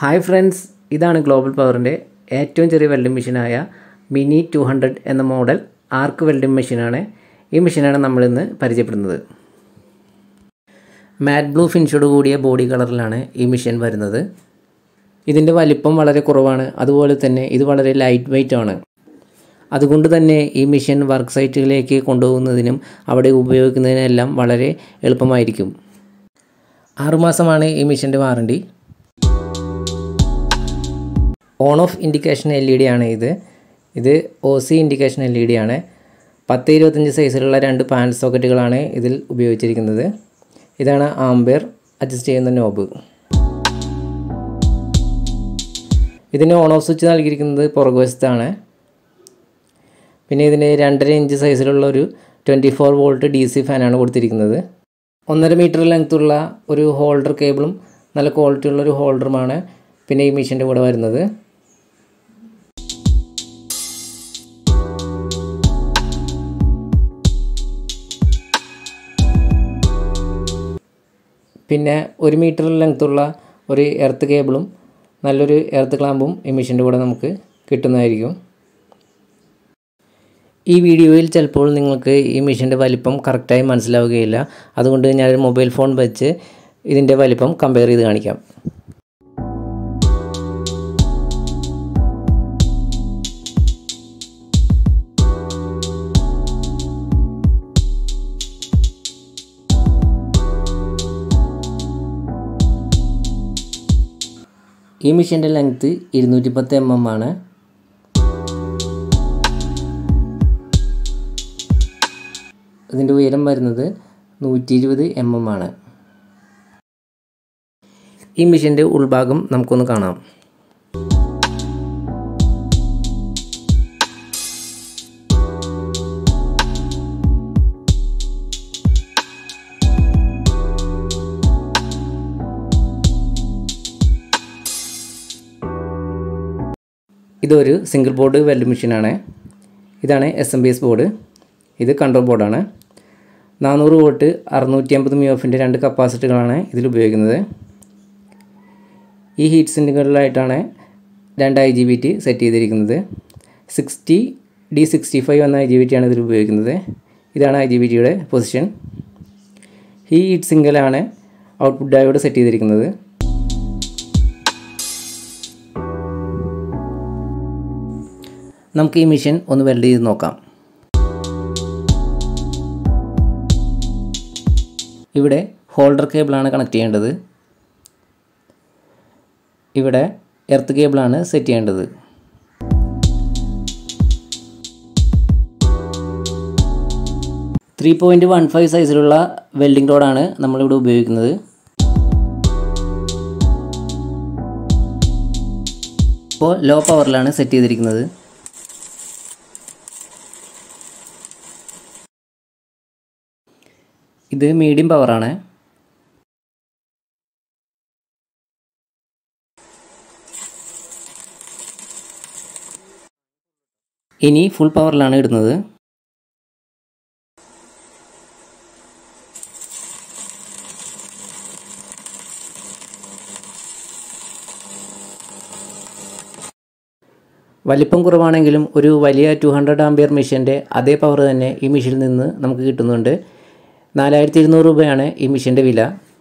hi friends ഇതാണ് global പവറിൻ്റെ ഏറ്റവും ചെറിയ വെൽഡിംഗ് മെഷീനായ മിനി ടു ഹൺഡ്രഡ് എന്ന മോഡൽ ആർക്ക് വെൽഡിംഗ് മെഷീനാണ് ഈ മെഷീനാണ് നമ്മളിന്ന് പരിചയപ്പെടുന്നത് മാറ്റ് ബ്ലൂ ഫിനിഷോട് കൂടിയ ബോഡി കളറിലാണ് ഈ മെഷീൻ വരുന്നത് ഇതിൻ്റെ വലിപ്പം വളരെ കുറവാണ് അതുപോലെ തന്നെ ഇത് വളരെ ലൈറ്റ് വെയ്റ്റ് ആണ് അതുകൊണ്ട് തന്നെ ഈ മെഷീൻ വർക്ക് സൈറ്റുകളിലേക്ക് കൊണ്ടുപോകുന്നതിനും അവിടെ ഉപയോഗിക്കുന്നതിനെല്ലാം വളരെ എളുപ്പമായിരിക്കും ആറുമാസമാണ് ഈ മെഷീൻ്റെ warranty on off indication L E D ആണ് ഇത് ഇത് O C indication L E D ആണ് പത്ത് ഇരുപത്തഞ്ച് സൈസിലുള്ള രണ്ട് പാനൽ സോക്കറ്റുകളാണ് ഇതിൽ ഉപയോഗിച്ചിരിക്കുന്നത് ഇതാണ് ആംബിയർ അഡ്ജസ്റ്റ് ചെയ്യുന്ന നോബ് ഇതിന് ഓൺ ഓഫ് സ്വിച്ച് നൽകിയിരിക്കുന്നത് പുറകുവശത്താണ് പിന്നെ ഇതിന് രണ്ടര ഇഞ്ച് സൈസിലുള്ള ഒരു twenty four volt D C ഫാനാണ് കൊടുത്തിരിക്കുന്നത് ഒന്നര മീറ്റർ ലെങ്ത്തുള്ള ഒരു ഹോൾഡർ കേബിളും നല്ല ക്വാളിറ്റി ഉള്ള ഒരു ഹോൾഡറുമാണ് പിന്നെ ഈ മെഷീൻ്റെ കൂടെ വരുന്നത് പിന്നെ ഒരു മീറ്റർ ലെങ്ത്തുള്ള ഒരു എർത്ത് കേബിളും നല്ലൊരു എർത്ത് ക്ലാമ്പും ഈ മെഷീൻ്റെ കൂടെ നമുക്ക് കിട്ടുന്നതായിരിക്കും ഈ വീഡിയോയിൽ ചിലപ്പോൾ നിങ്ങൾക്ക് ഈ മെഷീൻ്റെ വലിപ്പം കറക്റ്റായി മനസ്സിലാവുകയില്ല അതുകൊണ്ട് ഞാനൊരു മൊബൈൽ ഫോൺ വെച്ച് ഇതിൻ്റെ വലിപ്പം കമ്പയർ ചെയ്ത് കാണിക്കാം ഈ മെഷീൻ്റെ ലെങ്ത്ത് ഇരുന്നൂറ്റി പത്ത് എം എം ആണ് ഇതിൻ്റെ ഉയരം വരുന്നത് നൂറ്റി ഇരുപത് എം എം ആണ് ഈ മെഷീൻ്റെ ഉൾഭാഗം നമുക്കൊന്ന് കാണാം ഇതൊരു സിംഗിൾ ബോർഡ് വെൽഡ് മെഷീനാണ് ഇതാണ് S M B S board ഇത് കൺട്രോൾ ബോർഡാണ് നാനൂറ് വോട്ട് അറുന്നൂറ്റി അമ്പത് മി എഫിൻ്റെ രണ്ട് കപ്പാസിറ്റികളാണ് ഇതിൽ ഉപയോഗിക്കുന്നത് ഈ ഹീറ്റ് സിൻറ്റുകളിലായിട്ടാണ് രണ്ട് I G B T set ചെയ്തിരിക്കുന്നത് സിക്സ്റ്റി ഡി സിക്സ്റ്റി ഫൈവ് എന്ന ഐ ജി ബി ടി ആണ് ഇതിൽ ഉപയോഗിക്കുന്നത് ഇതാണ് ഐ ജി ബി ടിയുടെ പൊസിഷൻ ഈ ഹീറ്റ് സിംഗിലാണ് ഔട്ട്പുട്ട് ഡയോഡ് സെറ്റ് ചെയ്തിരിക്കുന്നത് നമുക്ക് ഈ മെഷീൻ ഒന്ന് വെൽഡ് ചെയ്ത് നോക്കാം ഇവിടെ ഹോൾഡർ കേബിളാണ് കണക്ട് ചെയ്യേണ്ടത് ഇവിടെ എർത്ത് കേബിളാണ് സെറ്റ് ചെയ്യേണ്ടത് ത്രീ പോയിൻറ്റ് വൺ ഫൈവ് സൈസിലുള്ള വെൽഡിംഗ് റോഡാണ് നമ്മളിവിടെ ഉപയോഗിക്കുന്നത് ഇപ്പോൾ ലോ പവറിലാണ് സെറ്റ് ചെയ്തിരിക്കുന്നത് ഇത് മീഡിയം പവറാണ് ഇനി ഫുൾ പവറിലാണ് ഇടുന്നത് വലിപ്പം കുറവാണെങ്കിലും ഒരു വലിയ ടു ഹൺഡ്രഡ് ആംബിയർ മെഷീൻ്റെ അതേ പവർ തന്നെ ഈ മെഷീനിൽ നിന്ന് നമുക്ക് കിട്ടുന്നുണ്ട് നാലായിരത്തി ഇരുന്നൂറ് രൂപയാണ് ഈ മെഷീൻ്റെ വില